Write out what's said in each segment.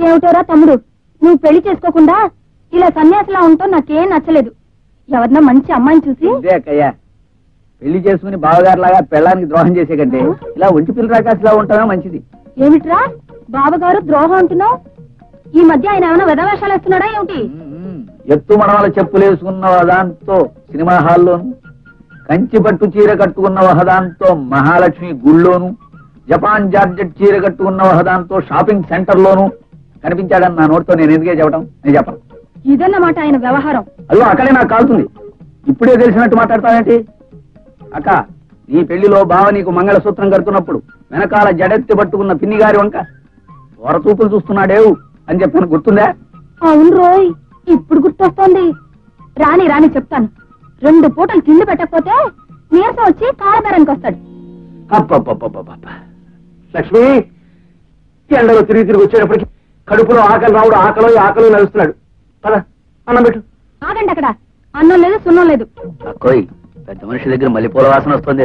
ఏమిటోరా తమ్ముడు నువ్వు పెళ్లి చేసుకోకుండా ఇలా సన్యాసిలా ఉంటూ నాకేం నచ్చలేదు ఎవరినో మంచి అమ్మాయిని చూసి ఇదే అక్కయ్య పెళ్లి చేసుకుని బావగారులాగా పెళ్ళానికి ద్రోహం చేసే కంటే ఇలా ఒంటి పిల్ల రాకాసిలా ఉండటమే మంచిది ఏమిట్రా బావగారు ద్రోహం అంటున్నావు ఈ మధ్య ఆయన ఏమైనా వెధవేషాలు వేస్తున్నాడా ఏమిటి ఎత్తు మడమల చెప్పులు వేసుకున్న వదాంతో సినిమా హాల్లోను కంచి పట్టు చీర కట్టుకున్న వహదాంతో మహాలక్ష్మి గుళ్ళోను జపాన్ జార్జెట్ చీర కట్టుకున్న వహదాంతో షాపింగ్ సెంటర్ లోను కనిపించాడని నా నోటితో నేను ఎందుకే చెప్పడం నేను చెప్పను ఇదన్నమాట ఆయన వ్యవహారం అదిగో అక్కడే నాకు కాలుతుంది ఇప్పుడే తెలిసినట్టు మాట్లాడతావేంటి అక్క నీ పెళ్లిలో బావ నీకు మంగళసూత్రం కడుతున్నప్పుడు వెనకాల జడెత్తి పట్టుకున్న పిన్ని గారి వంక వరచూపులు చూస్తున్నాడేవు అని చెప్పాను గుర్తుందా అవును రోయ్ ఇప్పుడు గుర్తొస్తోంది రాని రాని చెప్తాను రెండు పూటలు తిండి పెట్టకపోతే నీరసం వచ్చి కాలబేరానికి వస్తాడు అబ్బబ్బబ్బబ్బబ్బ. లక్ష్మి ఈ ఎండలో తిరిగి తిరిగి వచ్చేటప్పటికి కడుపులో ఆకలి రావుడు ఆకలో ఆకలో నడుస్తున్నాడు పద అన్నం పెట్టు ఆగండి అక్కడ అన్నం లేదు సున్నం లేదు అక్కోయ్ పెద్ద మనిషి దగ్గర మల్లెపూల వాసన వస్తుంది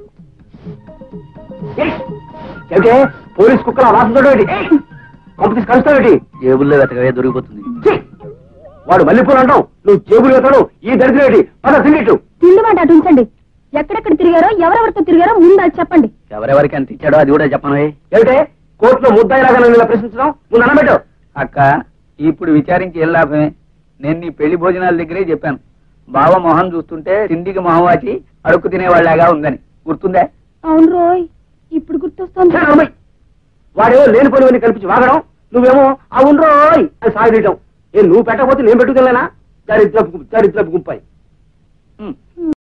ఏయ్! ఏమిటే పోలీస్ కుక్కల వాసనతో కంపెనీస్ కలుస్తావేటి జేబుల్లో వెతకవే దొరికిపోతుంది ఛీ! వాడు మల్లెపూలు అంటావు నువ్వు జేబులు వెతాడు ఈ దరిద్రేటి పద తిండిట్టు తిండి మాట అటు ఉంచండి ఎక్కడెక్కడ తిరిగారో ఎవరెవరితో తిరిగారో ముందు అది చెప్పండి ఎవరెవరికి ఎంత ఇచ్చాడో అది కూడా చెప్పను ఏమిటే కోర్టులో ముద్దాయిలాగా నన్ను ఇలా ప్రశ్నించడం ముందు అన్నబెట్టు అక్క ఇప్పుడు విచారించి ఏం లాభమే నేను నీ పెళ్లి భోజనాల దగ్గరే చెప్పాను బావ మొహం చూస్తుంటే తిండికి మొహం వాచి అడుక్కు తినేవాళ్ళగా ఉందని గుర్తుందా అవును రోయ్ ఇప్పుడు గుర్తొస్తోంది ఛే, నడవయ్. వాడేమో లేని పని కల్పించి వాగడం నువ్వేమో అవును రోయ్ అని సాగదీయటం ఏ నువ్వు పెట్టకపోతే నేను పెట్టుకెళ్ళానా దరిద్రపు దరిద్రపు గుంపాయి